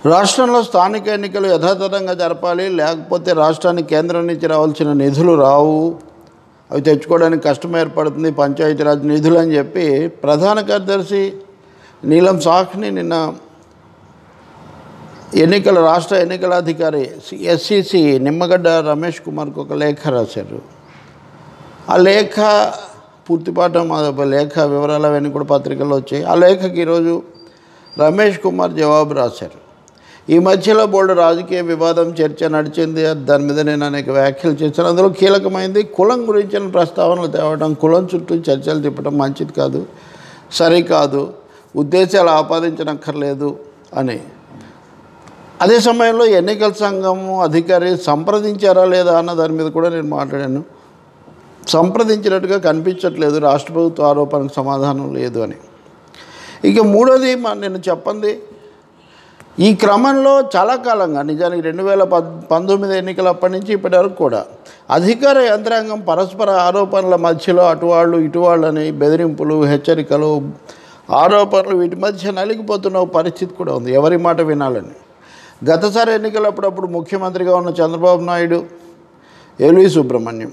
రాష్ట్రంలో స్థానిక ఎన్నికలు యథాతథంగా జరపాలి లేకపోతే రాష్ట్రానికి కేంద్రం నుంచి రావాల్సిన నిధులు రావు అవి తెచ్చుకోవడానికి కష్టం ఏర్పడుతుంది పంచాయతీరాజ్ నిధులు అని చెప్పి ప్రధాన కార్యదర్శి నీలం సాఖ్ని నిన్న ఎన్నికల రాష్ట్ర ఎన్నికల అధికారి ఎస్సిసి నిమ్మగడ్డ రమేష్ కుమార్కి ఒక లేఖ రాశారు ఆ లేఖ పూర్తిపాఠం ఆ లేఖ వివరాలు అవన్నీ కూడా పత్రికల్లో వచ్చాయి ఆ లేఖకి ఈరోజు రమేష్ కుమార్ జవాబు రాశారు ఈ మధ్యలో బోర్డు రాజకీయ వివాదం చర్చ నడిచింది దాని మీద నేను అనేక వ్యాఖ్యలు చేశాను అందులో కీలకమైంది కులం గురించిన ప్రస్తావనలు తేవడం కులం చుట్టూ చర్చలు తిప్పడం మంచిది కాదు సరికాదు ఉద్దేశాలు ఆపాదించనక్కర్లేదు అని అదే సమయంలో ఎన్నికల సంఘం అధికారి సంప్రదించారా లేదా అన్న దాని మీద కూడా నేను మాట్లాడాను సంప్రదించినట్టుగా కనిపించట్లేదు రాష్ట్ర ప్రభుత్వ ఆరోపణకు సమాధానం లేదు అని ఇక మూడోది మ- నేను చెప్పండి ఈ క్రమంలో చాలా కాలంగా నిజానికి రెండు వేల పద్ పంతొమ్మిది ఎన్నికల అప్పటి నుంచి ఇప్పటి వరకు కూడా అధికార యంత్రాంగం పరస్పర ఆరోపణల మధ్యలో అటువాళ్ళు ఇటువాళ్ళని బెదిరింపులు హెచ్చరికలు ఆరోపణలు వీటి మధ్య నలిగిపోతున్న ఒక పరిస్థితి కూడా ఉంది ఎవరి మాట వినాలని గతసారి ఎన్నికలప్పుడు అప్పుడు ముఖ్యమంత్రిగా ఉన్న చంద్రబాబు నాయుడు ఎల్వి సుబ్రహ్మణ్యం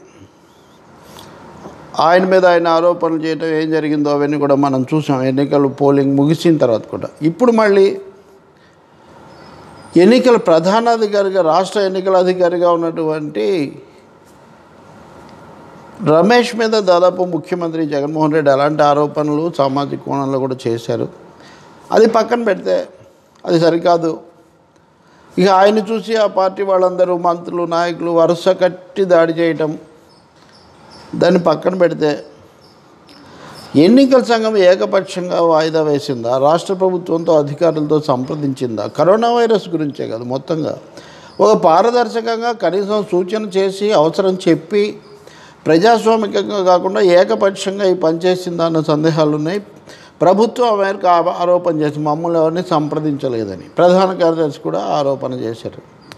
ఆయన మీద ఆయన ఆరోపణలు చేయటం ఏం జరిగిందో అవన్నీ కూడా మనం చూసాం ఎన్నికలు పోలింగ్ ముగిసిన తర్వాత కూడా ఇప్పుడు మళ్ళీ ఎన్నికల ప్రధానాధికారిగా రాష్ట్ర ఎన్నికల అధికారిగా ఉన్నటువంటి రమేష్ మీద దాదాపు ముఖ్యమంత్రి జగన్మోహన్ రెడ్డి అలాంటి ఆరోపణలు సామాజిక కోణంలో కూడా చేశారు అది పక్కన పెడితే అది సరికాదు ఇక ఆయన చూసి ఆ పార్టీ వాళ్ళందరూ మంత్రులు నాయకులు వరుస కట్టి దాడి చేయటం దాన్ని పక్కన పెడితే ఎన్నికల సంఘం ఏకపక్షంగా వాయిదా వేసిందా రాష్ట్ర ప్రభుత్వంతో అధికారులతో సంప్రదించిందా కరోనా వైరస్ గురించే కాదు మొత్తంగా ఒక పారదర్శకంగా కనీసం సూచన చేసి అవసరం చెప్పి ప్రజాస్వామికంగా కాకుండా ఏకపక్షంగా ఈ పనిచేసిందా అన్న సందేహాలు ఉన్నాయి ప్రభుత్వం మేరకు ఆ- ఆరోపణ చేసి మమ్మల్ని ఎవరిని సంప్రదించలేదని ప్రధాన కార్యదర్శి కూడా ఆరోపణ చేశారు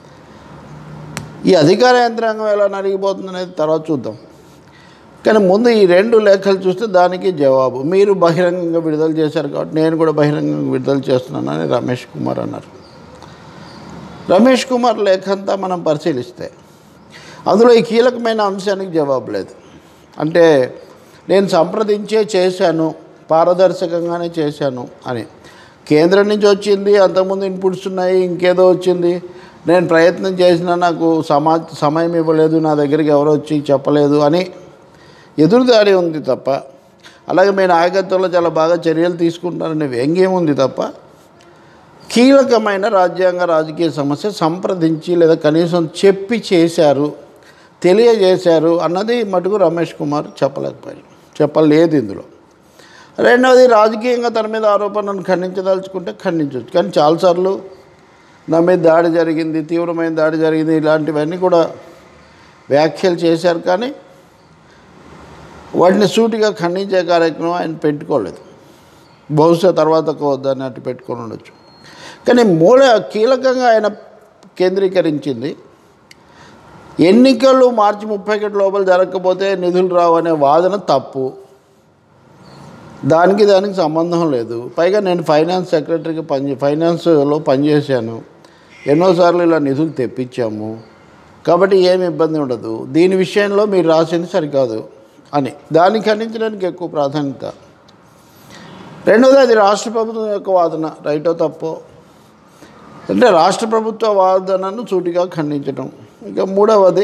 ఈ అధికార యంత్రాంగం ఎలా నలిగిపోతుంది అనేది తర్వాత చూద్దాం కానీ ముందు ఈ రెండు లేఖలు చూస్తే దానికి జవాబు మీరు బహిరంగంగా విడుదల చేశారు కాబట్టి నేను కూడా బహిరంగంగా విడుదల చేస్తున్నానని రమేష్ కుమార్ అన్నారు రమేష్ కుమార్ లేఖ అంతా మనం పరిశీలిస్తే అందులో ఈ కీలకమైన అంశానికి జవాబు లేదు అంటే నేను సంప్రదించే చేశాను పారదర్శకంగానే చేశాను అని కేంద్రం నుంచి వచ్చింది అంతకుముందు ఇన్పుట్స్ ఉన్నాయి ఇంకేదో వచ్చింది నేను ప్రయత్నం చేసినా నాకు సమా సమయం ఇవ్వలేదు నా దగ్గరికి ఎవరు వచ్చి చెప్పలేదు అని ఎదురుదాడి ఉంది తప్ప అలాగే మీ నాయకత్వంలో చాలా బాగా చర్యలు తీసుకుంటారనే వ్యంగ్యం ఉంది తప్ప కీలకమైన రాజ్యాంగ రాజకీయ సమస్య సంప్రదించి లేదా కనీసం చెప్పి చేశారు తెలియజేశారు అన్నది మటుకు రమేష్ కుమార్ చెప్పలేకపోయారు చెప్పలేదు ఇందులో రెండవది రాజకీయంగా తన మీద ఆరోపణను ఖండించదలుచుకుంటే ఖండించవచ్చు కానీ చాలాసార్లు నా మీద దాడి జరిగింది తీవ్రమైన దాడి జరిగింది ఇలాంటివన్నీ కూడా వ్యాఖ్యలు చేశారు కానీ వాటిని సూటిగా ఖండించే కార్యక్రమం ఆయన పెట్టుకోలేదు బహుశా తర్వాత దాన్ని అటు పెట్టుకొని ఉండొచ్చు కానీ మూల కీలకంగా ఆయన కేంద్రీకరించింది ఎన్నికలు మార్చి ముప్పై ఒకటి లోపల జరగకపోతే నిధులు రావు అనే వాదన తప్పు దానికి దానికి సంబంధం లేదు పైగా నేను ఫైనాన్స్ సెక్రటరీకి పని ఫైనాన్స్లో పనిచేశాను ఎన్నోసార్లు ఇలా నిధులు తెప్పించాము కాబట్టి ఏమి ఇబ్బంది ఉండదు దీని విషయంలో మీరు రాసింది సరికాదు అని దాన్ని ఖండించడానికి ఎక్కువ ప్రాధాన్యత రెండవది అది రాష్ట్ర ప్రభుత్వం యొక్క వాదన రైటో తప్పో అంటే రాష్ట్ర ప్రభుత్వ వాదనను సూటిగా ఖండించడం ఇక మూడవది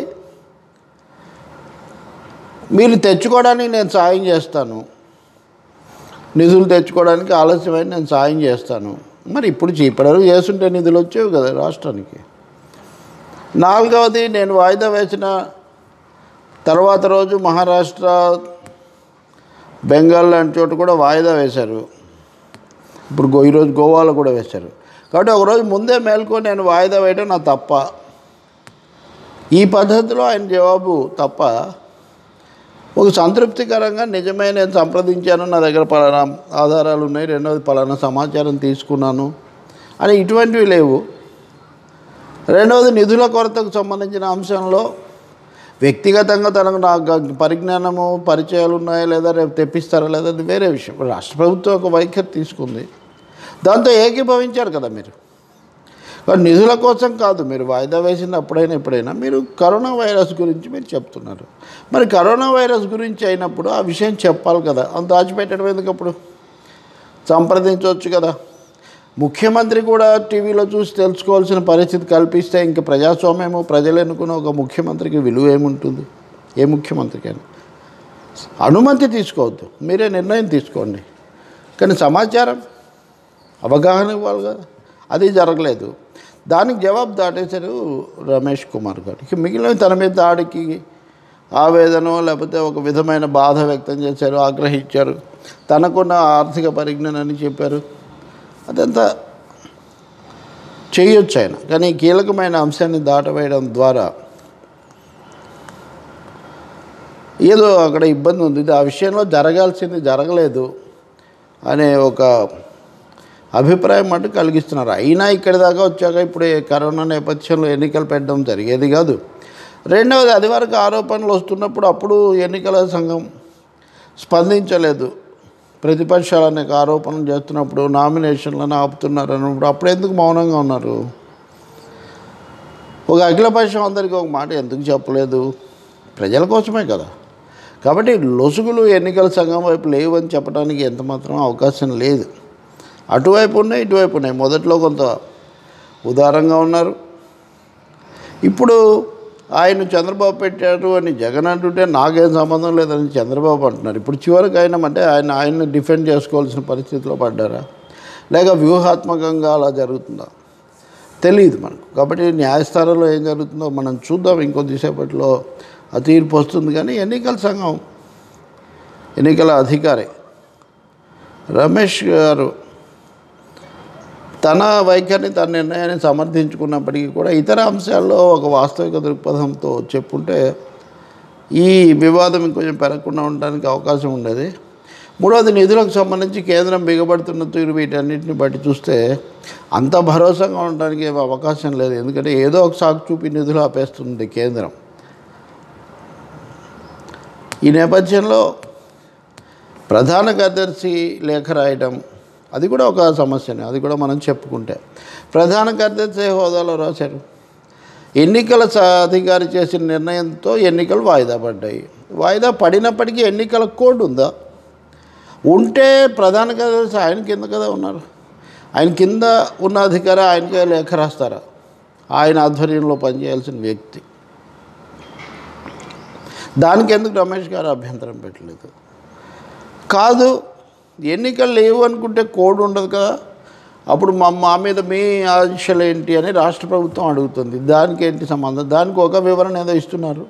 మీరు తెచ్చుకోవడానికి నేను సాయం చేస్తాను నిధులు తెచ్చుకోవడానికి ఆలస్యమైన నేను సాయం చేస్తాను మరి ఇప్పుడు చే- ఇప్పటివరకు చేస్తుంటే నిధులు వచ్చేవి కదా రాష్ట్రానికి నాలుగవది నేను వాయిదా వేసిన తర్వాత రోజు మహారాష్ట్ర బెంగాల్ లాంటి చోట కూడా వాయిదా వేశారు ఇప్పుడు గో ఈరోజు గోవాలో కూడా వేశారు కాబట్టి ఒకరోజు ముందే మేల్కొని నేను వాయిదా వేయడం నా తప్ప ఈ పద్ధతిలో ఆయన జవాబు తప్ప ఒక సంతృప్తికరంగా నిజమే నేను సంప్రదించాను నా దగ్గర పలానా ఆధారాలు ఉన్నాయి రెండవది పలానా సమాచారం తీసుకున్నాను అని ఇటువంటివి లేవు రెండవది నిధుల కొరతకు సంబంధించిన అంశంలో వ్యక్తిగతంగా తనకు నాకు పరిజ్ఞానము పరిచయాలు ఉన్నాయా లేదా రేపు తెప్పిస్తారా లేదా అది వేరే విషయం రాష్ట్ర ప్రభుత్వం ఒక వైఖరి తీసుకుంది దాంతో ఏకీభవించారు కదా మీరు కానీ నిధుల కోసం కాదు మీరు వాయిదా వేసింది అప్పుడైనా ఎప్పుడైనా మీరు కరోనా వైరస్ గురించి మీరు చెప్తున్నారు మరి కరోనా వైరస్ గురించి అయినప్పుడు ఆ విషయం చెప్పాలి కదా అంత దాచిపెట్టడం ఎందుకు అప్పుడు సంప్రదించవచ్చు కదా ముఖ్యమంత్రి కూడా టీవీలో చూసి తెలుసుకోవాల్సిన పరిస్థితి కల్పిస్తే ఇంక ప్రజాస్వామ్యము ప్రజలు ఎన్నుకున్న ఒక ముఖ్యమంత్రికి విలువ ఏముంటుంది ఏ ముఖ్యమంత్రికైనా అనుమతి తీసుకోవద్దు మీరే నిర్ణయం తీసుకోండి కానీ సమాచారం అవగాహన ఇవ్వాలి కదా అది జరగలేదు దానికి జవాబు దాటేశారు రమేష్ కుమార్ గారు ఇక మిగిలిన తన మీద దాడికి ఆవేదన లేకపోతే ఒక విధమైన బాధ వ్యక్తం చేశారు ఆగ్రహించారు తనకున్న ఆర్థిక పరిజ్ఞానాన్ని చెప్పారు అదంతా చేయొచ్చు ఆయన కానీ ఈ కీలకమైన అంశాన్ని దాటవేయడం ద్వారా ఏదో అక్కడ ఇబ్బంది ఉంది ఇది ఆ విషయంలో జరగాల్సింది జరగలేదు అనే ఒక అభిప్రాయం మటు కలిగిస్తున్నారు అయినా ఇక్కడి దాకా వచ్చాక ఇప్పుడు ఈ కరోనా నేపథ్యంలో ఎన్నికలు పెట్టడం జరిగేది కాదు రెండవది అది వరకు ఆరోపణలు వస్తున్నప్పుడు అప్పుడు ఎన్నికల సంఘం స్పందించలేదు ప్రతిపక్షాలు అనేక ఆరోపణలు చేస్తున్నప్పుడు నామినేషన్లను ఆపుతున్నారు అన్నప్పుడు అప్పుడు ఎందుకు మౌనంగా ఉన్నారు ఒక అఖిలపక్షం అందరికీ ఒక మాట ఎందుకు చెప్పలేదు ప్రజల కోసమే కదా కాబట్టి లొసుగులు ఎన్నికల సంఘం వైపు లేవని చెప్పడానికి ఎంత మాత్రం అవకాశం లేదు అటువైపు ఉన్నాయి ఇటువైపు ఉన్నాయి మొదట్లో కొంత ఉదారంగా ఉన్నారు ఇప్పుడు ఆయన చంద్రబాబు పెట్టారు అని జగన్ అంటుంటే నాకేం సంబంధం లేదని చంద్రబాబు అంటున్నారు ఇప్పుడు చివరికి ఆయన అంటే ఆయన ఆయన్ని డిఫెండ్ చేసుకోవాల్సిన పరిస్థితిలో పడ్డారా లేక వ్యూహాత్మకంగా అలా జరుగుతుందా తెలియదు మనకు కాబట్టి న్యాయస్థానంలో ఏం జరుగుతుందో మనం చూద్దాం ఇంకొద్దిసేపట్లో ఆ తీర్పు వస్తుంది కానీ ఎన్నికల సంఘం ఎన్నికల అధికారి రమేష్ గారు తన వైఖరిని తన నిర్ణయాన్ని సమర్థించుకున్నప్పటికీ కూడా ఇతర అంశాల్లో ఒక వాస్తవిక దృక్పథంతో చెప్పుంటే ఈ వివాదం ఇంకొంచెం పెరగకుండా ఉండడానికి అవకాశం ఉండేది మూడవది నిధులకు సంబంధించి కేంద్రం బిగబడుతున్న తీరు వీటన్నిటిని బట్టి చూస్తే అంత భరోసాగా ఉండడానికి ఏం అవకాశం లేదు ఎందుకంటే ఏదో ఒక సాకు చూపి నిధులు ఆపేస్తుంది కేంద్రం ఈ నేపథ్యంలో ప్రధాన కార్యదర్శి లేఖ రాయడం అది కూడా ఒక సమస్యనే అది కూడా మనం చెప్పుకుంటే ప్రధాన కార్యదర్శి హోదాలో రాశారు ఎన్నికల స- అధికారి చేసిన నిర్ణయంతో ఎన్నికలు వాయిదా పడ్డాయి వాయిదా పడినప్పటికీ ఎన్నికల కోడ్ ఉందా ఉంటే ప్రధాన కార్యదర్శి ఆయన కింద కదా ఉన్నారు ఆయన కింద ఉన్న అధికారి ఆయనకే లేఖ రాస్తారా ఆయన ఆధ్వర్యంలో పనిచేయాల్సిన వ్యక్తి దానికి ఎందుకు రమేష్ గారు అభ్యంతరం పెట్టలేదు కాదు ఎన్నికలు లేవు అనుకుంటే కోడ్ ఉండదు కదా అప్పుడు మా మా మీద మీ ఆంక్షలు ఏంటి అని రాష్ట్ర ప్రభుత్వం అడుగుతుంది దానికి ఏంటి సంబంధం దానికి ఒక వివరణ ఏదో ఇస్తున్నారు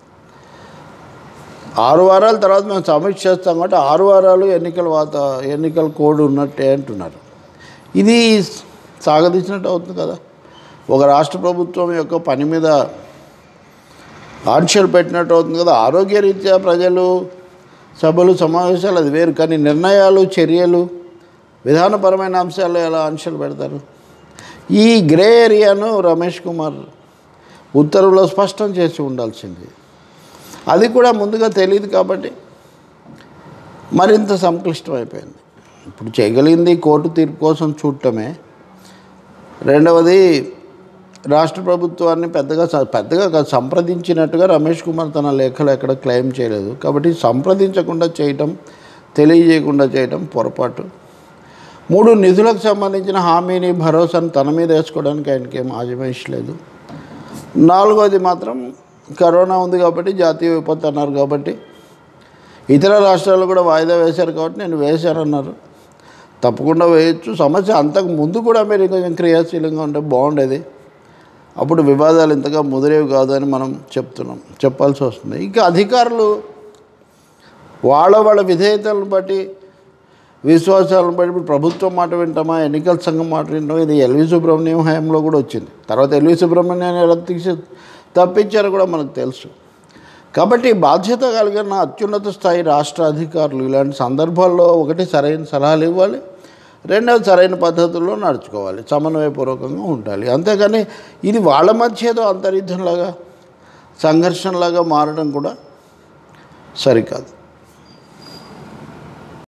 ఆరు వారాల తర్వాత మేము సమీక్ష చేస్తాం కాబట్టి ఆరు వారాలు ఎన్నికల వాత ఎన్నికల కోడ్ ఉన్నట్టే అంటున్నారు ఇది సాగదీసినట్టు అవుతుంది కదా ఒక రాష్ట్ర ప్రభుత్వం యొక్క పని మీద ఆంక్షలు పెట్టినట్టు అవుతుంది కదా ఆరోగ్యరీత్యా ప్రజలు సభలు సమావేశాలు అది వేరు కానీ నిర్ణయాలు చర్యలు విధానపరమైన అంశాల్లో ఎలా ఆంక్షలు పెడతారు ఈ గ్రే ఏరియాను రమేష్ కుమార్ ఉత్తర్వులో స్పష్టం చేసి ఉండాల్సింది అది కూడా ముందుగా తెలియదు కాబట్టి మరింత సంక్లిష్టమైపోయింది ఇప్పుడు చేయగలిగింది కోర్టు తీర్పు కోసం చూడటమే రెండవది రాష్ట్ర ప్రభుత్వాన్ని పెద్దగా స- పెద్దగా కాదు, సంప్రదించినట్టుగా రమేష్ కుమార్ తన లేఖలు ఎక్కడ క్లెయిమ్ చేయలేదు కాబట్టి సంప్రదించకుండా చేయటం తెలియజేయకుండా చేయటం పొరపాటు మూడు నిధులకు సంబంధించిన హామీని భరోసాను తన మీద వేసుకోవడానికి ఆయనకి ఏం ఆజమాయిష్ లేదు నాలుగోది మాత్రం కరోనా ఉంది కాబట్టి జాతీయ విపత్తు అన్నారు కాబట్టి ఇతర రాష్ట్రాలు కూడా వాయిదా వేశారు కాబట్టి నేను వేశానన్నారు తప్పకుండా వేయచ్చు సమస్య అంతకు ముందు కూడా మీరు కొంచెం క్రియాశీలంగా ఉంటే బాగుండేది అప్పుడు వివాదాలు ఇంతగా ముదిరేవి కాదు అని మనం చెప్తున్నాం చెప్పాల్సి వస్తుంది ఇంకా అధికారులు వాళ్ళ వాళ్ళ విధేయతలను బట్టి విశ్వాసాలను బట్టి ఇప్పుడు ప్రభుత్వం మాట వింటామా ఎన్నికల సంఘం మాట వింటామా ఇది ఎల్వి సుబ్రహ్మణ్యం హయాంలో కూడా వచ్చింది తర్వాత ఎల్వి సుబ్రహ్మణ్యాన్ని ఎలా తీసి తప్పించారో కూడా మనకు తెలుసు కాబట్టి బాధ్యత కలిగిన అత్యున్నత స్థాయి రాష్ట్ర అధికారులు ఇలాంటి సందర్భాల్లో ఒకటి సరైన సలహాలు ఇవ్వాలి రెండవది సరైన పద్ధతుల్లో నడుచుకోవాలి సమన్వయపూర్వకంగా ఉండాలి అంతేగాని ఇది వాళ్ళ మధ్య ఏదో అంతర్యుద్ధంలాగా సంఘర్షణలాగా మారడం కూడా సరికాదు